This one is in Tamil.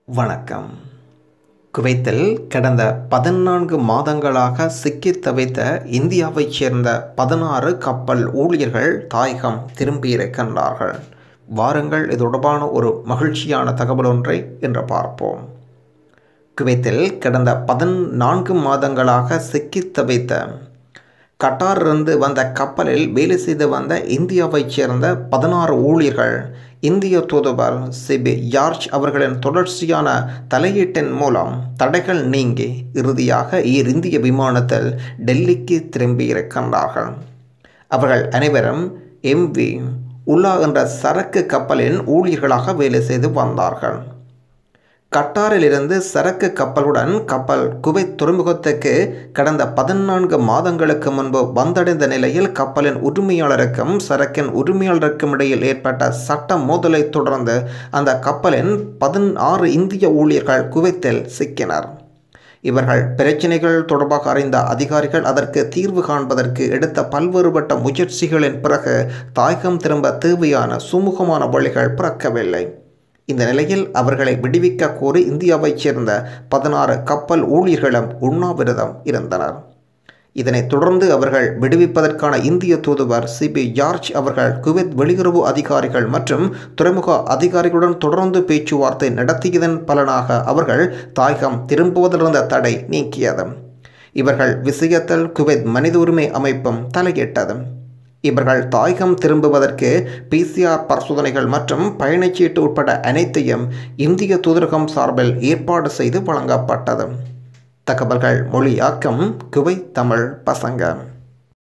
வணக்கம் குவைத்தில் கடந்த பதினான்கு மாதங்களாக சிக்கித் தவித்த இந்தியாவைச் சேர்ந்த பதினாறு கப்பல் ஊழியர்கள் தாயகம் திரும்பியிருக்கின்றார்கள் வாருங்கள் இது தொடர்பான ஒரு மகிழ்ச்சியான தகவல் ஒன்றை இன்று பார்ப்போம் குவைத்தில் கடந்த பதினான்கு மாதங்களாக சிக்கித் தவித்த கட்டாரிலிருந்து வந்த கப்பலில் வேலை செய்து வந்த இந்தியாவைச் சேர்ந்த பதினாறு ஊழியர்கள் இந்திய தூதுவர் சிபி ஜார்ஜ் அவர்களின் தொடர்ச்சியான தலையீட்டின் மூலம் தடைகள் நீங்கி இறுதியாக ஈர் இந்திய விமானத்தில் டெல்லிக்கு திரும்பியிருக்கின்றார்கள் அவர்கள் அனைவரும் எம்வி உலா என்ற சரக்கு கப்பலின் ஊழியர்களாக வேலை செய்து வந்தார்கள் கட்டாரிலிருந்து சரக்கு கப்பலுடன் கப்பல் குவைத் துறைமுகத்துக்கு கடந்த பதினான்கு மாதங்களுக்கு முன்பு வந்தடைந்த நிலையில் கப்பலின் உரிமையாளருக்கும் சரக்கின் உரிமையாளருக்கும் இடையில் ஏற்பட்ட சட்ட மோதலை தொடர்ந்து அந்த கப்பலின் பதினாறு இந்திய ஊழியர்கள் குவைத்தில் சிக்கினர் இவர்கள் பிரச்சினைகள் தொடர்பாக அறிந்த அதிகாரிகள் அதற்கு தீர்வு காண்பதற்கு எடுத்த பல்வேறுபட்ட முயற்சிகளின் பிறகு தாயகம் திரும்ப தேவையான சுமூகமான வழிகள் பிறக்கவில்லை இந்த நிலையில் அவர்களை விடுவிக்க கோரி இந்தியாவைச் சேர்ந்த பதினாறு கப்பல் ஊழியர்களும் உண்ணாவிரதம் இருந்தனர் இதனைத் தொடர்ந்து அவர்கள் விடுவிப்பதற்கான இந்திய தூதுவர் சிபி ஜார்ஜ் அவர்கள் குவைத் வெளியுறவு அதிகாரிகள் மற்றும் துறைமுக அதிகாரிகளுடன் தொடர்ந்து பேச்சுவார்த்தை நடத்தியதன் பலனாக அவர்கள் தாயகம் திரும்புவதிலிருந்த தடை நீக்கியது இவர்கள் விஷயத்தில் குவைத் மனித உரிமை அமைப்பும் தலையிட்டது இவர்கள் தாயகம் திரும்புவதற்கு பிசிஆர் பரிசோதனைகள் மற்றும் பயணச்சீட்டு உட்பட அனைத்தையும் இந்திய தூதரகம் சார்பில் ஏற்பாடு செய்து வழங்கப்பட்டது தகவல்கள் மொழியாக்கம் குவை தமிழ் பசங்க